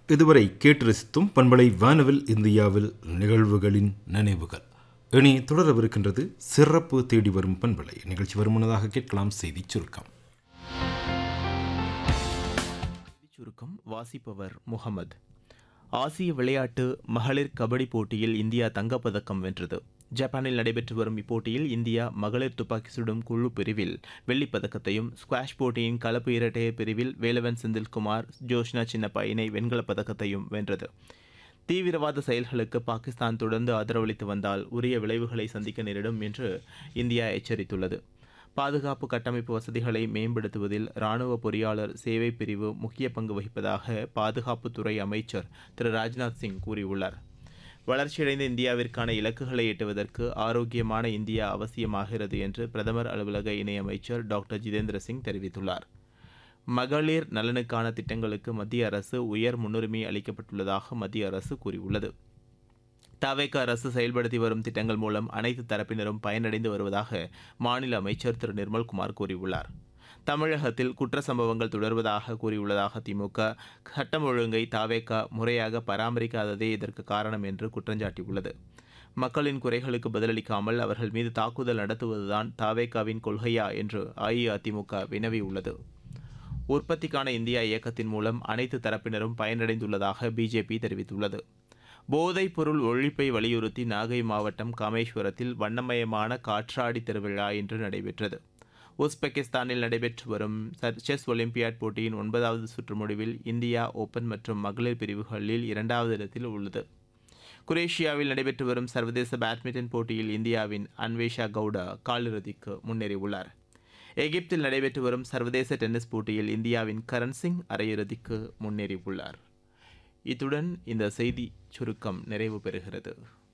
இதுவரை கேட்டு ரசித்தும் பண்பலை வானவில் இந்தியாவில் நிகழ்வுகளின் நினைவுகள் இனி தொடரவிருக்கின்றது சிறப்பு தேடி வரும் பண்பலை நிகழ்ச்சி வருமுன்னதாக கேட்கலாம் செய்தி சுருக்கம் சுருக்கம் வாசிப்பவர் முகமது ஆசிய விளையாட்டு மகளிர் கபடி போட்டியில் இந்தியா தங்கப்பதக்கம் வென்றது ஜப்பானில் நடைபெற்று வரும் இப்போட்டியில் இந்தியா மகளிர் துப்பாக்கி சுடும் குழு பிரிவில் வெள்ளிப் பதக்கத்தையும் ஸ்குவாஷ் போட்டியின் கலப்பு இரட்டையர் பிரிவில் வேலவன் செந்தில்குமார் ஜோஷ்னா சின்னப்பா இணை வெண்கலப் பதக்கத்தையும் வென்றது தீவிரவாத செயல்களுக்கு பாகிஸ்தான் தொடர்ந்து ஆதரவளித்து வந்தால் உரிய விளைவுகளை சந்திக்க நேரிடும் என்று இந்தியா எச்சரித்துள்ளது பாதுகாப்பு கட்டமைப்பு வசதிகளை மேம்படுத்துவதில் ராணுவ பொறியாளர் சேவை பிரிவு முக்கிய பங்கு வகிப்பதாக பாதுகாப்புத்துறை அமைச்சர் திரு ராஜ்நாத் சிங் கூறியுள்ளார் வளர்ச்சியடைந்த இந்தியாவிற்கான இலக்குகளை எட்டுவதற்கு ஆரோக்கியமான இந்தியா அவசியமாகிறது என்று பிரதமர் அலுவலக இணையமைச்சர் டாக்டர் ஜிதேந்திர சிங் தெரிவித்துள்ளார் மகளிர் நலனுக்கான திட்டங்களுக்கு மத்திய அரசு உயர் முன்னுரிமை அளிக்கப்பட்டுள்ளதாக மத்திய அரசு கூறியுள்ளது தவேக அரசு செயல்படுத்தி வரும் திட்டங்கள் மூலம் அனைத்து தரப்பினரும் பயனடைந்து வருவதாக மாநில அமைச்சர் திரு நிர்மல்குமார் கூறியுள்ளார் தமிழகத்தில் குற்ற சம்பவங்கள் தொடர்வதாக கூறியுள்ளதாக திமுக சட்டம் ஒழுங்கை தாவேக முறையாக பராமரிக்காததே இதற்கு காரணம் என்று குற்றஞ்சாட்டியுள்ளது மக்களின் குறைகளுக்கு பதிலளிக்காமல் அவர்கள் மீது தாக்குதல் நடத்துவதுதான் தாவேகாவின் கொள்கையா என்று அஇஅதிமுக வினவியுள்ளது உற்பத்திக்கான இந்தியா இயக்கத்தின் மூலம் அனைத்து தரப்பினரும் பயனடைந்துள்ளதாக பிஜேபி தெரிவித்துள்ளது போதைப் பொருள் ஒழிப்பை வலியுறுத்தி நாகை மாவட்டம் காமேஸ்வரத்தில் வண்ணமயமான காற்றாடி திருவிழா இன்று நடைபெற்றது உஸ்பெகிஸ்தானில் நடைபெற்று வரும் செஸ் ஒலிம்பியாட் போட்டியின் ஒன்பதாவது சுற்று முடிவில் இந்தியா ஓபன் மற்றும் மகளிர் பிரிவுகளில் இரண்டாவது இடத்தில் உள்ளது குரேஷியாவில் நடைபெற்று வரும் சர்வதேச பேட்மிண்டன் போட்டியில் இந்தியாவின் அன்வேஷா கவுடா காலிறுதிக்கு முன்னேறியுள்ளார் எகிப்தில் நடைபெற்று வரும் சர்வதேச டென்னிஸ் போட்டியில் இந்தியாவின் கரண் சிங் அரையிறுதிக்கு முன்னேறியுள்ளார் இத்துடன் இந்த செய்தி சுருக்கம் நிறைவு பெறுகிறது